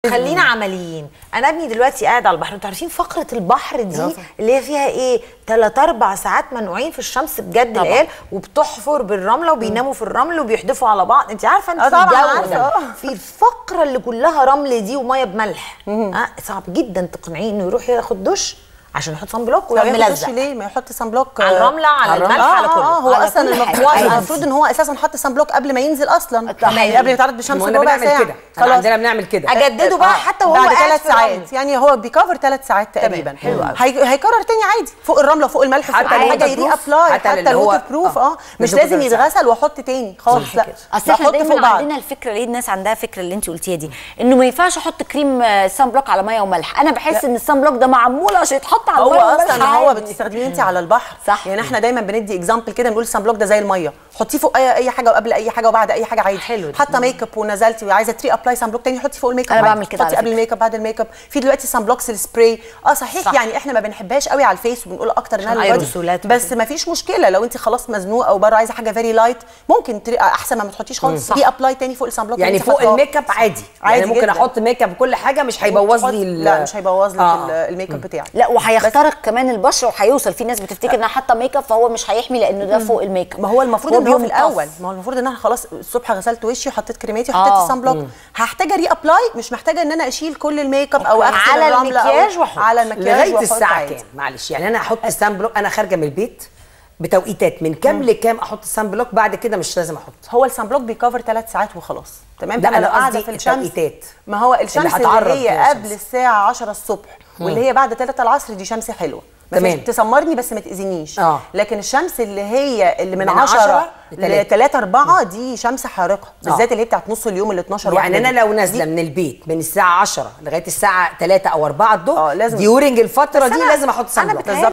خلينا عمليين انا ابني دلوقتي قاعد على البحر انتوا عارفين فقره البحر دي برافو. اللي هي فيها ايه 3 4 ساعات منقوعين في الشمس بجد طبعا. العيال وبتحفر بالرمله وبيناموا في الرمل وبيحدفوا على بعض انت عارفه انت آه طبعاً الجو عارفة، ده آه. في الفقره اللي كلها رمل دي وميه بملح آه صعب جدا تقنعيه انه يروح ياخد دش عشان يحط صن بلوك طب ويقعد ياخد دش ملزق ليه ما يحط سان بلوك على الرملة، على الرملة. الملح، على آه، كله. آه هو على اصلا كل حاجة. المفروض عادي. المفروض ان هو اساسا حط سان بلوك قبل ما ينزل اصلا طبعاً. يعني قبل ما يتعرض بالشمس وانا بربع بنعمل ساعه كده احنا عندنا بنعمل كده اجدده بقى حتى وهو بعد قاعد ثلاث في الرمل. ساعات يعني هو بيكفر ثلاث ساعات تقريبا حلو قوي. هي... هيكرر تاني عادي فوق الرمله فوق الملح فوق حتى اي حاجه الووتر يري بروف؟ ابلاي حتى حتى اللي هو- الووتر بروف آه. اه مش بالظبط لازم ثلاث ساعات. يتغسل واحط تاني خالص لا اصل احنا بحط فوق دايما بعض عندنا الفكره ليه الناس عندها فكره اللي انت قلتيها دي انه ما ينفعش احط كريم آه، سان بلوك على ميه وملح انا بحس ان السان بلوك ده معمول عشان يتحط على هو الميه والملح اصلا هو عادي. بتستخدميه انت على البحر صح. يعني احنا دايما بندي اكزامبل كده نقول السان بلوك ده زي الميه حطيه فوق اي اي حاجه وقبل اي حاجه وبعد اي حاجه عادي حلو ده. حاطه ميك اب ونزلتي وعايزه تري ابلاي سان بلوك تاني حطي فوق الميك اب أنا عادي. بعمل كده حطي على قبل فكرة. الميك اب بعد الميك اب في دلوقتي سان بلوكس السبراي اه صحيح صح. يعني احنا ما بنحبهاش قوي على الفيس وبنقول اكتر انها عشان للبادي ايروسولات بس وكده. ما فيش مشكله لو انت خلاص مزنوقه او بره عايزه حاجه فيري لايت ممكن تري احسن ما ما تحطيش خالص ري ابلاي تاني فوق السان بلوك يعني اللي انت فوق حاطاه. الميك اب عادي عادي يعني ممكن جداً. احط ميك اب كل حاجه مش هيبوظ لي ال- لا مش هيبوظ لك آه. ال- الميك اب بتاعك لا وهيخترق كمان البشره وهيوصل في ناس بتفتكر انها حاطه ميك اب فهو مش هيحمي لانه ده فوق الميك اب ما هو المفروض ان هو في بيمتص. الاول ما هو المفروض ان انا خلاص الصبح غسلت وشي وحطيت كريماتي وحطيت آه. الصن بلوك هحتاج ري ابلاي مش محتاجه ان انا اشيل كل الميك اب او اغسل على الرملة أو المكياج وأحط. على المكياج لغايه وأحط الساعه عادي. كام معلش يعني انا احط السان بلوك انا خارجه من البيت بتوقيتات من كام لكام احط السان بلوك بعد كده مش لازم احط هو الصن بلوك بيكفر ثلاث ساعات وخلاص تمام ده فانا أنا لو قاعده قصدي في الشمس التوقيتات. ما هو الشمس اللي, هتعرض هي فيها قبل الشمس. الساعه 10 الصبح واللي هي بعد 3 العصر دي شمس حلوه ما تمام. فيش- تسمرني بس ما تاذينيش آه. لكن الشمس اللي هي اللي من من 10 10 ل لتلاتة. 3 4 دي شمس حارقه بالذات اللي هي بتاعت نص اليوم ال 12 يعني واحدة انا دي. لو نازله من البيت من الساعه 10 لغايه الساعه 3 او 4 آه، الظهر لازم. ديورنج الفتره بس دي أنا- لازم احط سان أنا بلوك بتهيألي